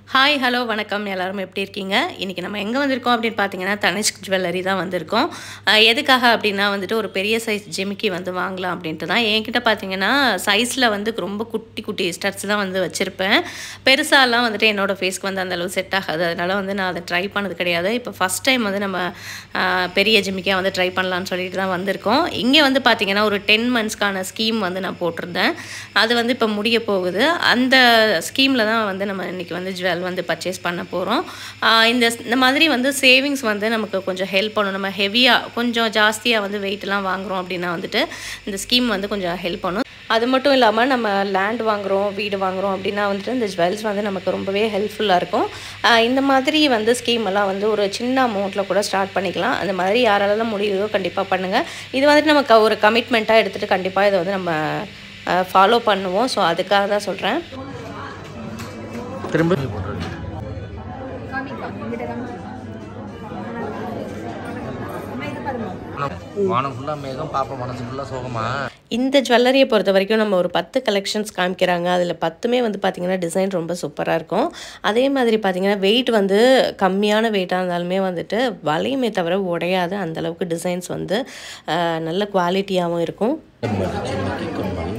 hi hello வணக்கம் எல்லாரும் எப்படி இருக்கீங்க இன்றைக்கி நம்ம எங்கே வந்திருக்கோம் அப்படின்னு பார்த்தீங்கன்னா தனிஷ்க் ஜுவல்லரி தான் வந்திருக்கோம் அஹ் எதுக்காக அப்படின்னா வந்துட்டு ஒரு பெரிய சைஸ் ஜிமிக்கி வந்து வாங்கலாம் அப்படின்ட்டு தான் என்கிட்ட பார்த்தீங்கன்னா சைஸில் வந்து ரொம்ப குட்டி குட்டி ஸ்டட்ஸ் தான் வந்து வச்சுருப்பேன் பெருசாலாம் வந்துட்டு என்னோடய ஃபேஸ்க்கு வந்து அந்த அளவு செட் ஆகாது அதனால் வந்து நான் அதை ட்ரை பண்ணது கிடையாது இப்போ ஃபஸ்ட் டைம் வந்து நம்ம அஹ், பெரிய ஜிமிக்கியாக வந்து ட்ரை பண்ணலான்னு சொல்லிட்டு தான் வந்திருக்கோம் இங்கே வந்து பார்த்தீங்கன்னா ஒரு டென் மந்த்ஸ்க்கான ஸ்கீம் வந்து நான் போட்டிருந்தேன் அது வந்து இப்போ முடிய போகுது அந்த ஸ்கீமில் தான் வந்து நம்ம இன்றைக்கி வந்து ஜுவல் வந்து பர்ச்சேஸ் பண்ண போகிறோம் இந்த இந்த மாதிரி வந்து சேவிங்ஸ் வந்து நமக்கு கொஞ்சம் ஹெல்ப் பண்ணும் நம்ம ஹெவியாக கொஞ்சம் ஜாஸ்தியாக வந்து வெயிட்லாம் வாங்குறோம் அப்படின்னா வந்துட்டு இந்த ஸ்கீம் வந்து கொஞ்சம் ஹெல்ப் பண்ணும் அது மட்டும் இல்லாமல் நம்ம லேண்ட் வாங்குகிறோம் வீடு வாங்குகிறோம் அப்படின்னா வந்துட்டு இந்த ஜுவல்ஸ் வந்து நமக்கு ரொம்பவே ஹெல்ப்ஃபுல்லாக இருக்கும் ஆஹ் இந்த மாதிரி வந்து ஸ்கீம் எல்லாம் வந்து ஒரு சின்ன அமௌண்ட்டில் கூட ஸ்டார்ட் பண்ணிக்கலாம் அந்த மாதிரி யாராலலாம் முடியுதோ கண்டிப்பாக பண்ணுங்கள் இது வந்துட்டு நமக்கு ஒரு கமிட்மெண்ட்டாக எடுத்துகிட்டு கண்டிப்பாக இதை வந்து நம்ம ஃபாலோ பண்ணுவோம் ஸோ அதுக்காக தான் சொல்கிறேன் திரும்ப வானம் ஃபுல்லாக மேகம் பாப்பா மனசு ஃபுல்லாக சோகமா இந்த ஜுவல்லரியை பொறுத்த வரைக்கும் நம்ம ஒரு பத்து கலெக்ஷன்ஸ் காமிக்கிறாங்க அதில் பத்துமே வந்து பார்த்திங்கன்னா டிசைன் ரொம்ப சூப்பராக இருக்கும் அதே மாதிரி பார்த்திங்கன்னா வெயிட் வந்து கம்மியான வெயிட்டாக இருந்தாலுமே வந்துட்டு வளையுமே தவிர உடையாது அந்த அளவுக்கு டிசைன்ஸ் வந்து அஹ், நல்ல குவாலிட்டியாகவும் இருக்கும் கம்பல் சின்னக்கு கம்பல்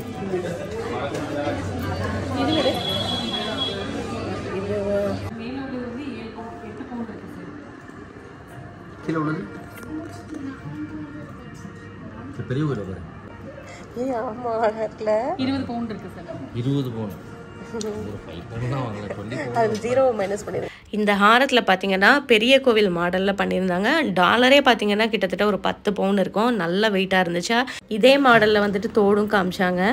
கீழே உள்ளது இது பெரிய ஊரில் பாரு இருபது பவுண்ட் இருக்குது சார் இருபது பவுன் ஒரு ஃபைவ் பவுன் தான் வாங்கல டுவெண்ட்டி பவுன் அது ஜீரோ மைனஸ் பண்ணிடுங்க இந்த ஹாரத்தில் பார்த்தீங்கன்னா பெரிய கோவில் மாடலில் பண்ணியிருந்தாங்க டாலரே பார்த்தீங்கன்னா கிட்டத்தட்ட ஒரு பத்து பவுன் இருக்கும் நல்ல வெயிட்டாக இருந்துச்சு இதே மாடலில் வந்துட்டு தோடும் காமிச்சாங்க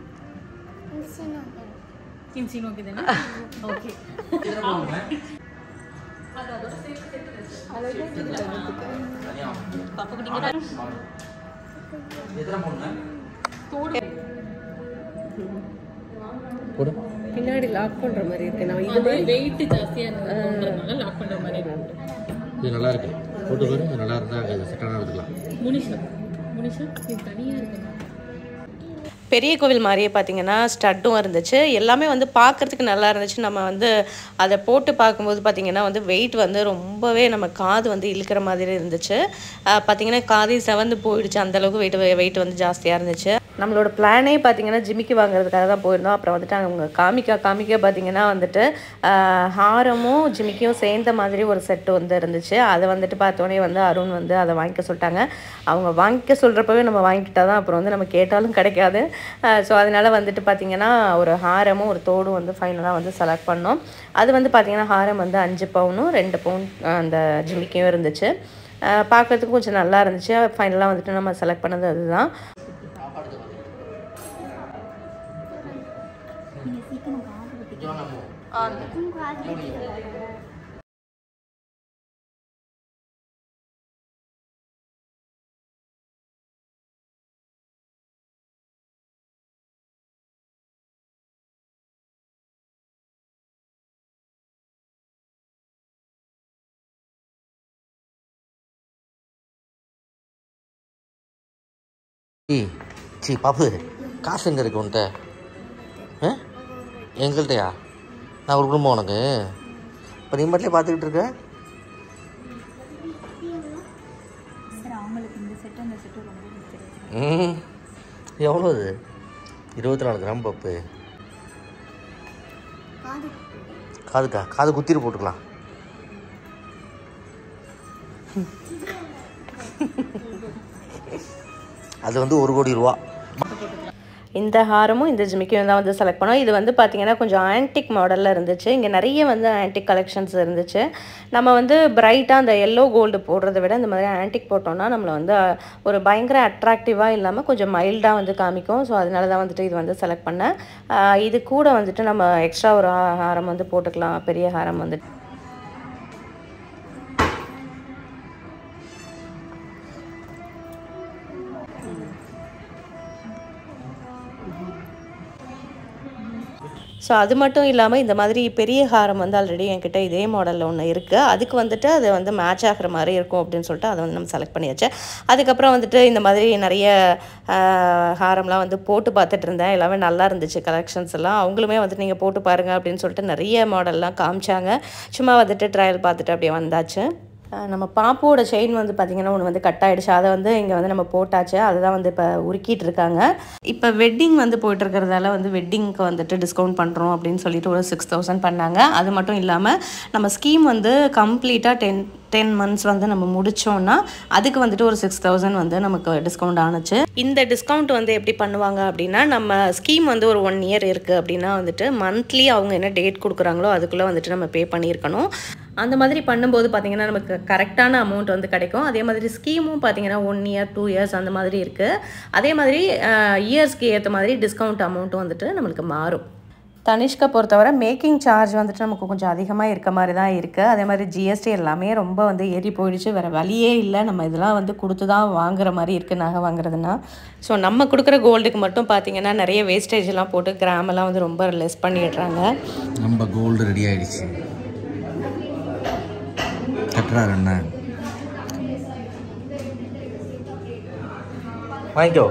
போடு பின்னாடி லாக் பண்ணுற மாதிரி இருக்கு நான் இது வெயிட் ஜாஸ்தியா இருந்ததுனால லாக் பண்ற மாதிரி இருக்கு இது நல்லா இருக்கு போட்டு பாரு இது நல்லா இருந்தால் அது செட்டான எடுத்துக்கலாம் முனிஷா முனிஷா இது தனியா இருக்கு பெரிய கோவில் மாதிரியே பார்த்தீங்கன்னா ஸ்டட்டும் இருந்துச்சு எல்லாமே வந்து பார்க்கறதுக்கு நல்லா இருந்துச்சு நம்ம வந்து அதை போட்டு பார்க்கும்போது பார்த்தீங்கன்னா வந்து வெயிட் வந்து ரொம்பவே நம்ம காது வந்து இழுக்கிற மாதிரி இருந்துச்சு அஹ் பார்த்தீங்கன்னா காது செவந்து போயிடுச்சு அந்த அளவுக்கு வெயிட் வெயிட் வந்து ஜாஸ்தியாக இருந்துச்சு நம்மளோட பிளானே பார்த்தீங்கன்னா ஜிமிக்கி வாங்குறதுக்காக தான் போயிருந்தோம் அப்புறம் வந்துட்டு அவங்க காமிக்க காமிக்க பார்த்தீங்கன்னா வந்துட்டு ஆஹ், ஹாரமும் ஜிமிக்கியும் சேர்ந்த மாதிரி ஒரு செட்டு வந்து இருந்துச்சு அதை வந்துட்டு பார்த்தோன்னே வந்து அருண் வந்து அதை வாங்கிக்க சொல்லிட்டாங்க அவங்க வாங்கிக்க சொல்கிறப்பவே நம்ம வாங்கிக்கிட்டா தான் அப்புறம் வந்து நம்ம கேட்டாலும் கிடைக்காது ஸோ அதனால வந்துட்டு பார்த்தீங்கன்னா ஒரு ஹாரமும் ஒரு தோடும் வந்து ஃபைனலாக வந்து செலக்ட் பண்ணோம் அது வந்து பார்த்தீங்கன்னா ஹாரம் வந்து அஞ்சு பவுனும் ரெண்டு பவுன் அந்த ஜிமிக்கியும் இருந்துச்சு ஆஹ், பார்க்கறதுக்கு கொஞ்சம் நல்லா இருந்துச்சு ஃபைனலாக வந்துட்டு நம்ம செலக்ட் பண்ணது அதுதான் ஏய் சி பாப்பு காசு எங்கே இருக்கு உன்கிட்ட ஆ எங்கள்கிட்டயா நான் ஒரு குடும்பம் உனக்கு இப்போ நீ மட்டும் பார்த்துக்கிட்டு இருக்க ம் எவ்வளோ அது இருபத்தி நாலு கிராம் பப்பு காதுக்கா காது குத்திட்டு போட்டுக்கலாம் அது வந்து ஒரு கோடி ரூபா இந்த ஹாரமும் இந்த ஜிமிக்கியும் தான் வந்து செலக்ட் பண்ணோம் இது வந்து பார்த்திங்கன்னா கொஞ்சம் ஆன்டிக் மாடலில் இருந்துச்சு இங்கே நிறைய வந்து ஆன்டிக் கலெக்ஷன்ஸ் இருந்துச்சு நம்ம வந்து பிரைட்டாக அந்த எல்லோ கோல்டு போடுறத விட இந்த மாதிரி ஆன்டிக் போட்டோம்னா நம்மளை வந்து அஹ், ஒரு பயங்கர அட்ராக்டிவாக இல்லாமல் கொஞ்சம் மைல்டாக வந்து காமிக்கும் ஸோ அதனால தான் வந்துட்டு இது வந்து செலக்ட் பண்ணேன் அஹ், இது கூட வந்துட்டு நம்ம எக்ஸ்ட்ரா ஒரு ஹா- ஹாரம் வந்து போட்டுக்கலாம் பெரிய ஹாரம் வந்துட்டு ஸோ ஸோ அது மட்டும் இல்லாமல் இந்த மாதிரி பெரிய ஹாரம் வந்து ஆல்ரெடி என்கிட்ட இதே மாடலில் ஒன்று இருக்குது அதுக்கு வந்துட்டு அது வந்து மேட்ச் ஆகிற மாதிரி இருக்கும் அப்படின்னு சொல்லிட்டு அதை வந்து நம்ம செலக்ட் பண்ணியாச்சு அதுக்கப்புறம் வந்துட்டு இந்த மாதிரி நிறைய ஆஹ், ஹாரம்லாம் வந்து போட்டு பார்த்துட்டு இருந்தேன் எல்லாமே நல்லா இருந்துச்சு கலெக்ஷன்ஸ் எல்லாம் அவங்களுமே வந்துட்டு நீங்கள் போட்டு பாருங்கள் அப்படின்னு சொல்லிட்டு நிறைய மாடல்லாம் காமிச்சாங்க சும்மா வந்துட்டு ட்ரையல் பார்த்துட்டு அப்படியே வந்தாச்சு ஆஹ் நம்ம பாப்போட செயின் வந்து பார்த்திங்கன்னா ஒன்று வந்து கட் ஆகிடுச்சு அதை வந்து இங்கே வந்து நம்ம போட்டாச்சு அதுதான் வந்து இப்போ உருக்கிட்டு இருக்காங்க இப்போ வெட்டிங் வந்து போயிட்டு இருக்கிறதால வந்து வெட்டிங்க்கு வந்துட்டு டிஸ்கவுண்ட் பண்ணுறோம் அப்படின்னு சொல்லிட்டு ஒரு சிக்ஸ் தௌசண்ட் பண்ணாங்க அது மட்டும் இல்லாமல் நம்ம ஸ்கீம் வந்து கம்ப்ளீட்டாக டென் டென் மந்த்ஸ் வந்து நம்ம முடிச்சோம்னா அதுக்கு வந்துட்டு ஒரு சிக்ஸ் தௌசண்ட் வந்து நமக்கு டிஸ்கவுண்ட் ஆனுச்சு இந்த டிஸ்கவுண்ட் வந்து எப்படி பண்ணுவாங்க அப்படின்னா நம்ம ஸ்கீம் வந்து ஒரு ஒன் இயர் இருக்குது அப்படின்னா வந்துட்டு மந்த்லி அவங்க என்ன டேட் கொடுக்குறாங்களோ அதுக்குள்ளே வந்துட்டு நம்ம பே பண்ணியிருக்கணும் அந்த மாதிரி பண்ணும்போது பார்த்தீங்கன்னா நமக்கு கரெக்டான அமௌண்ட் வந்து கிடைக்கும் அதே மாதிரி ஸ்கீமும் பார்த்தீங்கன்னா ஒன் இயர் டூ இயர்ஸ் அந்த மாதிரி இருக்குது அதே மாதிரி இயர்ஸ்க்கு ஏற்ற மாதிரி டிஸ்கவுண்ட் அமௌண்ட்டும் வந்துட்டு நம்மளுக்கு மாறும் தனிஷ்கை பொறுத்தவரை மேக்கிங் சார்ஜ் வந்துட்டு நமக்கு கொஞ்சம் அதிகமாக இருக்க மாதிரி தான் இருக்குது அதே மாதிரி ஜிஎஸ்டி எல்லாமே ரொம்ப வந்து ஏறி போயிடுச்சு வேறு வழியே இல்லை நம்ம இதெல்லாம் வந்து கொடுத்து தான் வாங்குற மாதிரி இருக்குது நகை வாங்குறதுனா ஸோ நம்ம கொடுக்குற கோல்டுக்கு மட்டும் பார்த்தீங்கன்னா நிறைய வேஸ்டேஜ் எல்லாம் போட்டு கிராமெல்லாம் வந்து ரொம்ப லெஸ் பண்ணிடுறாங்க நம்ம கோல்டு ரெடி ஆயிடுச்சு கட்டுறாரு என்ன வாங்கிக்கோ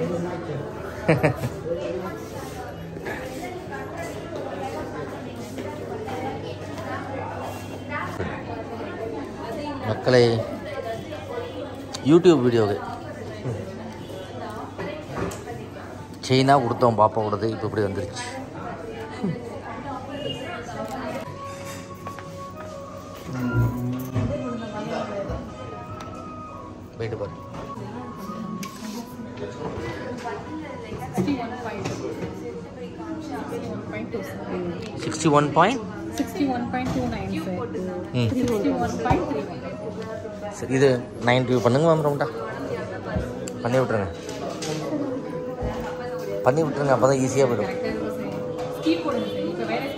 மக்களை யூடியூப் வீடியோக்கு செயினாக கொடுத்தோம் பாப்பா கொடுத்து இப்போ இப்படி வந்துருச்சு போயிட்டு பாரு sixty one point sixty one point two nine sir ம் சிக்ஸ்டி ஒன் பாயிண்ட் த்ரீ சரி இது நைன்ட்டி பண்ணுங்க மேம் ரவுண்டா பண்ணி விட்ருங்க பண்ணி விட்ருங்க அப்போ தான் ஈஸியாக போயிடும் ஸ்கீம் போடுங்க சார் இப்போ வேற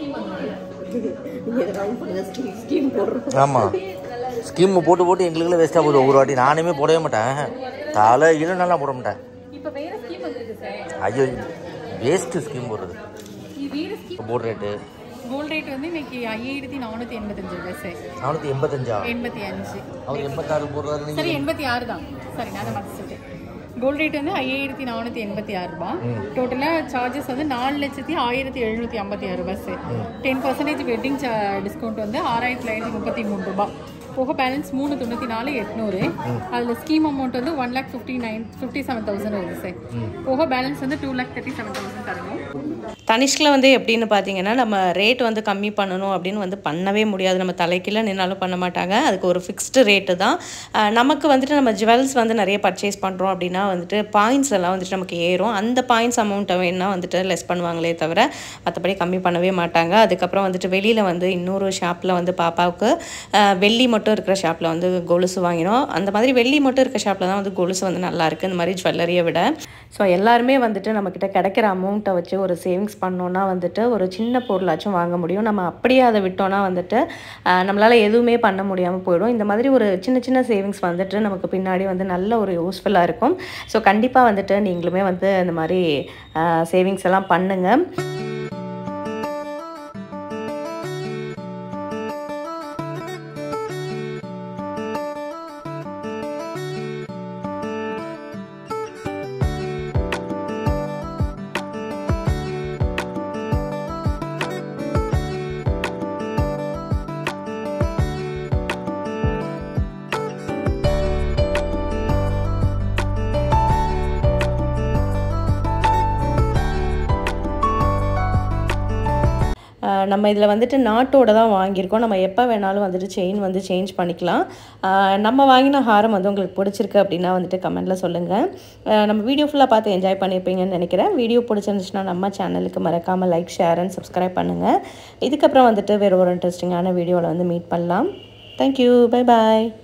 ஸ்கீம் வந்துருக்கு ஆமாம் ஸ்கீம் போட்டு போட்டு எங்களுக்குள்ள வேஸ்ட்டாக போகுது ஒவ்வொரு வாட்டி நானுமே போடவே மாட்டேன் தலை இரு நல்லா போட மாட்டேன் இப்போ வேற ஸ்கீம் வந்துருக்கு சார் ஐயோ வேஸ்ட்டு ஸ்கீம் போடுறது இது வேற ஸ்கீம் இப்போ போர்டு ரேட்டு கோல்ட் ரேட் வந்து இன்னைக்கு ஐயாயிரத்தி நானூற்றி எண்பத்தஞ்சு ரூபாய் சார் நானூற்றி எண்பத்தஞ்சா எண்பத்தி அஞ்சு அவர் எண்பத்தாறு போடுறாரு நீங்கள் சரி எண்பத்தி ஆறு தான் சரி நான் அதை மாற்றி சொல்லிட்டேன் கோல்ட் ரேட் வந்து ஐயாயிரத்தி நானூற்றி எண்பத்தி ஆறு ரூபாய் டோட்டலாக சார்ஜஸ் வந்து நாலு லட்சத்தி ஆயிரத்தி எழுநூற்றி ஐம்பத்தி ஆறு ரூபாய் sir ten percentage wedding discount வந்து ஆறாயிரத்தி தொள்ளாயிரத்தி முப்பத்தி மூணு ரூபாய் போக பேலன்ஸ் மூணு தொண்ணூற்றி நாலு எட்நூறு அதில் ஸ்கீம் அமௌண்ட் வந்து one lakh fifty nine fifty seven thousand வருது சார் போக பேலன்ஸ் வந்து two lakh thirty seven thousand தரணும் தனிஷ்கில் வந்து எப்படின்னு பார்த்தீங்கன்னா நம்ம ரேட் வந்து கம்மி பண்ணணும் அப்படின்னு வந்து பண்ணவே முடியாது நம்ம தலைக்கீழ நின்னாலும் பண்ண மாட்டாங்க அதுக்கு ஒரு ஃபிக்ஸ்டு ரேட்டு தான் அஹ் நமக்கு வந்துட்டு நம்ம ஜுவல்ஸ் வந்து நிறைய பர்ச்சேஸ் பண்ணுறோம் அப்படின்னா வந்துட்டு பாயிண்ட்ஸ் எல்லாம் வந்துட்டு நமக்கு ஏறும் அந்த பாயிண்ட்ஸ் அமௌண்ட்டை வேணா வந்துட்டு லெஸ் பண்ணுவாங்களே தவிர மற்றபடி கம்மி பண்ணவே மாட்டாங்க அதுக்கப்புறம் வந்துட்டு வெளியில் வந்து இன்னொரு ஷாப்பில் வந்து பாப்பாவுக்கு அஹ், வெள்ளி மட்டும் இருக்கிற ஷாப்பில் வந்து கொலுசு வாங்கினோம் அந்த மாதிரி வெள்ளி மட்டும் இருக்க ஷாப்பில் தான் வந்து கொலுசு வந்து நல்லா இருக்குது இந்த மாதிரி ஜுவல்லரியை விட ஸோ எல்லாருமே வந்துட்டு நம்மக்கிட்ட கிடைக்கிற அமௌண்ட்டை வச்சு ஒரு சேவிங்ஸ் பண்ணோன்னா வந்துட்டு ஒரு சின்ன பொருளாச்சும் வாங்க முடியும் நம்ம அப்படியே அதை விட்டோன்னா வந்துட்டு ஆஹ், நம்மளால எதுவுமே பண்ண முடியாமல் போயிடும் இந்த மாதிரி ஒரு சின்ன சின்ன சேவிங்ஸ் வந்துட்டு நமக்கு பின்னாடி வந்து நல்ல ஒரு யூஸ்ஃபுல்லாக இருக்கும் ஸோ கண்டிப்பாக வந்துட்டு நீங்களுமே வந்து இந்த மாதிரி சேவிங்ஸ் எல்லாம் பண்ணுங்கள் ஆஹ் நம்ம இதில் வந்துட்டு நாட்டோட தான் வாங்கியிருக்கோம் நம்ம எப்போ வேணாலும் வந்துட்டு செயின் வந்து சேஞ்ச் பண்ணிக்கலாம் ஆஹ் நம்ம வாங்கின ஹாரம் வந்து உங்களுக்கு பிடிச்சிருக்கு அப்படின்னா வந்துட்டு கமெண்ட்டில் சொல்லுங்கள் ஆஹ் நம்ம வீடியோ ஃபுல்லாக பார்த்து என்ஜாய் பண்ணியிருப்பீங்கன்னு நினைக்கிறேன் வீடியோ பிடிச்சிருந்துச்சுன்னா நம்ம சேனலுக்கு மறக்காமல் லைக் ஷேர் அண்ட் சப்ஸ்கிரைப் பண்ணுங்கள் இதுக்கப்புறம் வந்துட்டு வேறு ஒரு இன்ட்ரெஸ்டிங்கான வீடியோவில் வந்து மீட் பண்ணலாம் தேங்க்யூ பை பாய்